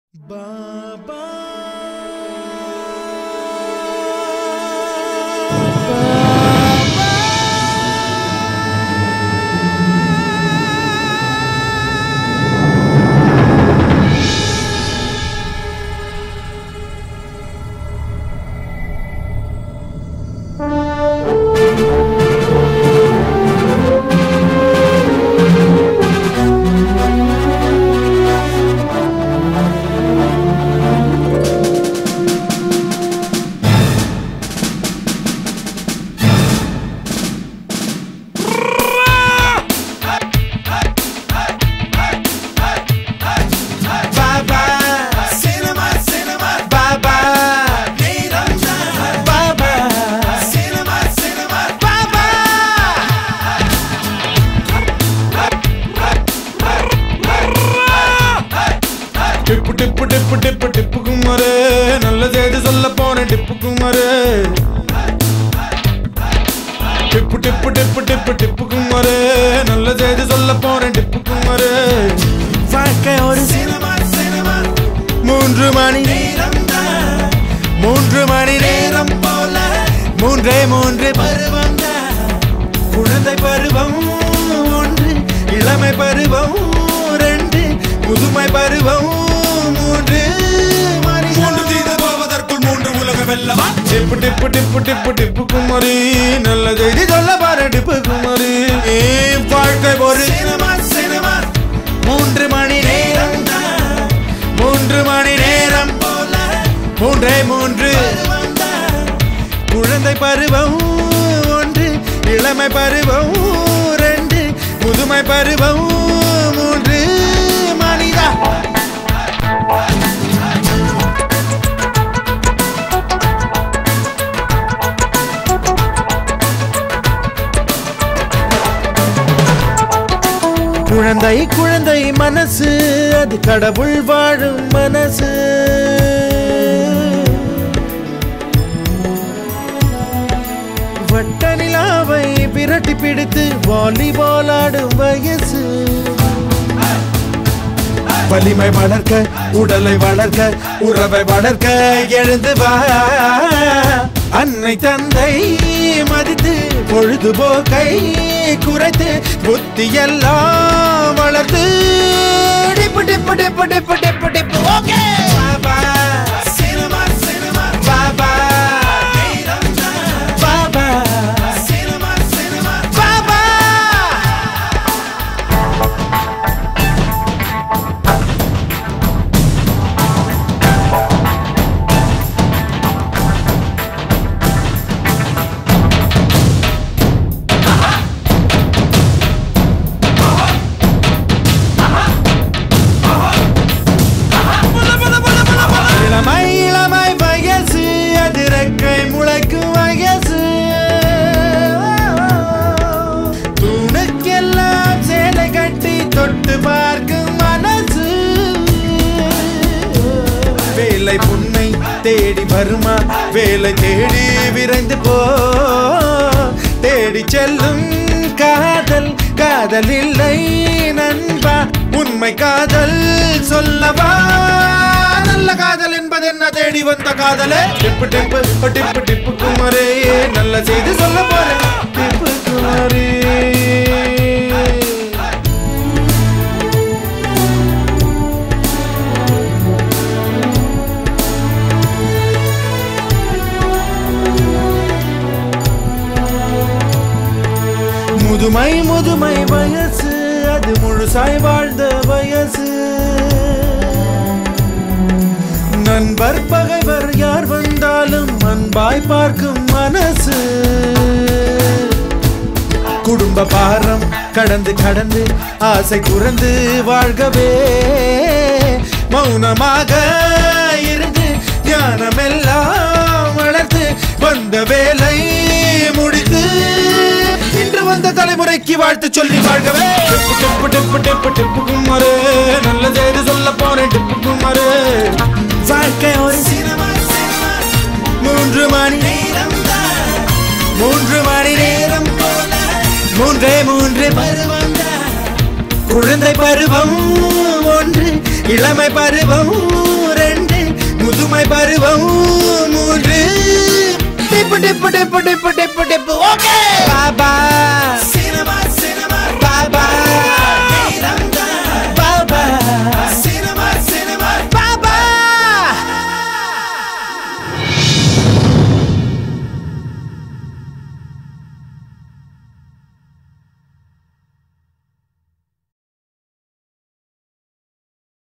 பாபா பாபா cinema cinema பாபா பாபா சினிமா சினிமா பாபா டிப்பு டிப்பு டிப்பு டிப்பு டிப்பு குமாரு நல்ல செய்தி சொல்ல போன டிப்பு குமாரு டிப்பு டிப்பு டிப்பு டிப்பு டிப்பு குமாரு நல்ல செய்தி சொல்ல போன டிப்பு குமாரு வாழ்க்கை ஒரு சினிமா சினிமா மூன்று மணி நேரம் மூன்று மணி நேரம் போல மூன்றே மூன்று பருவம் குழந்தை பருவம் ஒன்று இளமை பருவம் ரெண்டு முதுமை பருவம் மூன்று மணி மூன்று தீது போவதற்குள் மூன்று உலக வெல்லவா டிப்பு டிப்பு டிப்பு டிப்பு டிப்பு குமரி நல்ல செய்தி சொல்ல பாரு டிப்பு குமரி ஏ வாழ்க்கை ஒரு சினிமா சினிமா மூன்று மணி நேரம் மூன்று மணி நேரம் போல மூன்றே மூன்று குழந்தை பருவம் ஒன்று இளமை பருவம் ரெண்டு முதுமை பருவம் மூன்று மனிதா குழந்தை குழந்தை மனசு அது கடவுள் வாழும் மனசு வட்ட நிலாவை விரட்டி பிடித்து வாலிபால் ஆடும் வயசு வலிமை வளர்க்க உடலை வளர்க்க உறவை வளர்க்க எழுந்து வா அன்னை தந்தை மதித்து பொழுதுபோக்கை குறைத்து புத்தி எல்லாம் வளர்த்து டிப்பு டிப்பு டிப்பு டிப்பு டிப்பு டிப்பு ஓகே பாபா சினிமா சினிமா பாபா பாபா சினிமா சினிமா பாபா இளமை இளமை வயசு அது ரெக்கை முளைக்கும் வயசு தூணுக்கெல்லாம் சேலை கட்டி தொட்டு பார்க்கும் மனசு வேலை புன்னை தேடி வருமா வேலை தேடி விரைந்து போ தேடி செல்லும் காதல் காதல் இல்லை நண்பா உண்மை காதல் சொல்லவா நல்ல காதல் என்பது என்ன தேடி வந்த காதலே டிப்பு டிப்பு ஓ டிப்பு டிப்பு குமரே நல்ல செய்தி சொல்ல போறேன் டிப்பு குமரே முதுமை முதுமை வயசு அது முழுசாய் வாழ்ந்த வயசு நண்பர் பகைவர் யார் வந்தாலும் அன்பாய் பார்க்கும் மனசு குடும்ப பாரம் கடந்து கடந்து ஆசை துறந்து வாழ்கவே மௌனமாக இருந்து ஞானமெல்லாம் வளர்த்து வந்த வேலை முடித்து இன்று வந்த தலைமுறைக்கு வாழ்த்து சொல்லி வாழ்கவே டிப்பு டிப்பு டிப்பு டிப்பு டிப்பு குமாரு நல்ல செய்தி சொல்ல போறேன் டிப்பு குமாரு வாழ்க்கை ஒரு சினிமா சினிமா மூன்று மணி நேரம் மூன்று மணி நேரம் போல மூன்றே மூன்று பருவம் குழந்தை பருவம் ஒன்று இளமை பருவம் டிப்பு டிப்பு டிப்பு டிப்பு ஓகே பாய் பாய்